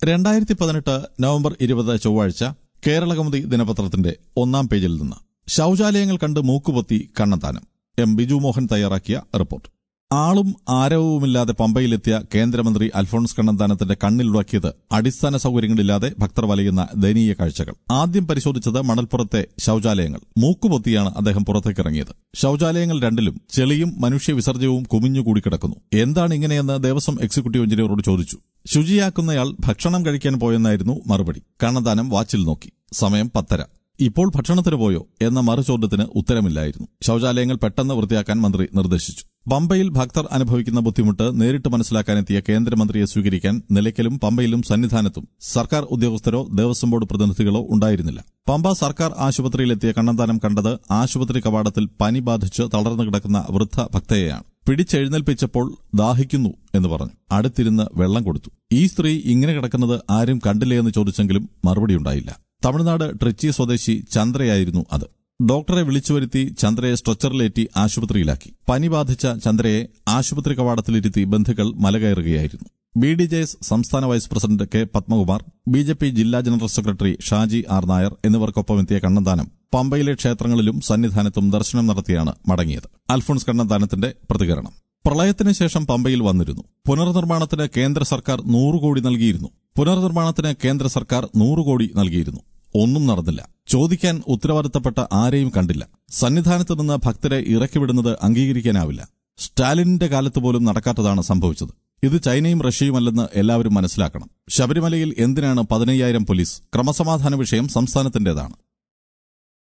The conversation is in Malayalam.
രണ്ടായിരത്തി പതിനെട്ട് നവംബർ ഇരുപത് ചൊവ്വാഴ്ച കേരളകൗമുദി ദിനപത്രത്തിന്റെ ഒന്നാം പേജിൽ നിന്ന് ശൌചാലയങ്ങൾ കണ്ട് മൂക്കുപൊത്തി കണ്ണന്താനം എം ബിജു മോഹൻ തയ്യാറാക്കിയ റിപ്പോർട്ട് ആളും ആരവവുമില്ലാതെ പമ്പയിലെത്തിയ കേന്ദ്രമന്ത്രി അൽഫോൺസ് കണ്ണന്താനത്തിന്റെ കണ്ണിലുടക്കിയത് അടിസ്ഥാന സൌകര്യങ്ങളില്ലാതെ ഭക്തർ വലയുന്ന ദയനീയ കാഴ്ചകൾ ആദ്യം പരിശോധിച്ചത് മണൽപ്പുറത്തെ ശൌചാലയങ്ങൾ മൂക്കുപൊത്തിയാണ് അദ്ദേഹം പുറത്തേക്കിറങ്ങിയത് ശൌചാലയങ്ങൾ രണ്ടിലും ചെളിയും മനുഷ്യ വിസർജ്യവും കുമിഞ്ഞുകൂടി കിടക്കുന്നു എന്താണ് ഇങ്ങനെയെന്ന് ദേവസ്വം എക്സിക്യൂട്ടീവ് എഞ്ചിനീയറോട് ചോദിച്ചു ശുചിയാക്കുന്നയാൾ ഭക്ഷണം കഴിക്കാൻ പോയെന്നായിരുന്നു മറുപടി കണ്ണന്താനം വാച്ചിൽ നോക്കി സമയം പത്തര ഇപ്പോൾ ഭക്ഷണത്തിന് പോയോ എന്ന മറുചോദ്യത്തിന് ഉത്തരമില്ലായിരുന്നു ശൌചാലയങ്ങൾ പെട്ടെന്ന് വൃത്തിയാക്കാൻ മന്ത്രി നിർദ്ദേശിച്ചു പമ്പയിൽ ഭക്തർ അനുഭവിക്കുന്ന ബുദ്ധിമുട്ട് നേരിട്ട് മനസ്സിലാക്കാനെത്തിയ കേന്ദ്രമന്ത്രിയെ സ്വീകരിക്കാൻ നിലയ്ക്കലും പമ്പയിലും സന്നിധാനത്തും സർക്കാർ ഉദ്യോഗസ്ഥരോ ദേവസ്വം ബോർഡ് പ്രതിനിധികളോ ഉണ്ടായിരുന്നില്ല പമ്പ സർക്കാർ ആശുപത്രിയിലെത്തിയ കണ്ണന്താനം കണ്ടത് ആശുപത്രി കവാടത്തിൽ പനി ബാധിച്ച് തളർന്നു കിടക്കുന്ന വൃദ്ധ ഭക്തയെയാണ് പിടിച്ചെഴുന്നേൽപ്പിച്ചപ്പോൾ ദാഹിക്കുന്നു എന്ന് പറഞ്ഞു അടുത്തിരുന്ന് വെള്ളം കൊടുത്തു ഈ സ്ത്രീ ഇങ്ങനെ കിടക്കുന്നത് ആരും കണ്ടില്ലേ എന്ന് ചോദിച്ചെങ്കിലും മറുപടിയുണ്ടായില്ല തമിഴ്നാട് ട്രിച്ചി സ്വദേശി ചന്ദ്രയായിരുന്നു അത് ഡോക്ടറെ വിളിച്ചുവരുത്തി ചന്ദ്രയെ സ്ട്രെച്ചറിലേറ്റി ആശുപത്രിയിലാക്കി പനി ബാധിച്ച ചന്ദ്രയെ ആശുപത്രി കവാടത്തിലിരുത്തി ബന്ധുക്കൾ മലകയറുകയായിരുന്നു ബി ഡി ജെ എസ് സംസ്ഥാന vice president K Padmakumar B J P ജില്ലാ general secretary Shaji R Nair എന്നിവർക്കൊപ്പം എത്തിയ കണ്ണന്താനം പമ്പയിലെ ക്ഷേത്രങ്ങളിലും സന്നിധാനത്തും ദർശനം നടത്തിയാണ് മടങ്ങിയത് അൽഫോൺസ് കണ്ണന്താനത്തിന്റെ പ്രതികരണം പ്രളയത്തിന് ശേഷം പമ്പയിൽ വന്നിരുന്നു പുനർനിർമ്മാണത്തിന് കേന്ദ്ര സർക്കാർ നൂറ് കോടി നൽകിയിരുന്നു പുനർനിർമ്മാണത്തിന് കേന്ദ്ര സർക്കാർ നൂറ് കോടി നൽകിയിരുന്നു ഒന്നും നടന്നില്ല ചോദിക്കാൻ ഉത്തരവാദിത്തപ്പെട്ട ആരെയും കണ്ടില്ല സന്നിധാനത്ത് നിന്ന് ഭക്തരെ ഇറക്കിവിടുന്നത് അംഗീകരിക്കാനാവില്ല സ്റ്റാലിനിന്റെ കാലത്ത് പോലും നടക്കാത്തതാണ് സംഭവിച്ചത് ഇത് ചൈനയും റഷ്യയുമല്ലെന്ന് എല്ലാവരും മനസ്സിലാക്കണം ശബരിമലയിൽ എന്തിനാണ് പതിനയ്യായിരം പോലീസ് ക്രമസമാധാന വിഷയം സംസ്ഥാനത്തിന്റേതാണ്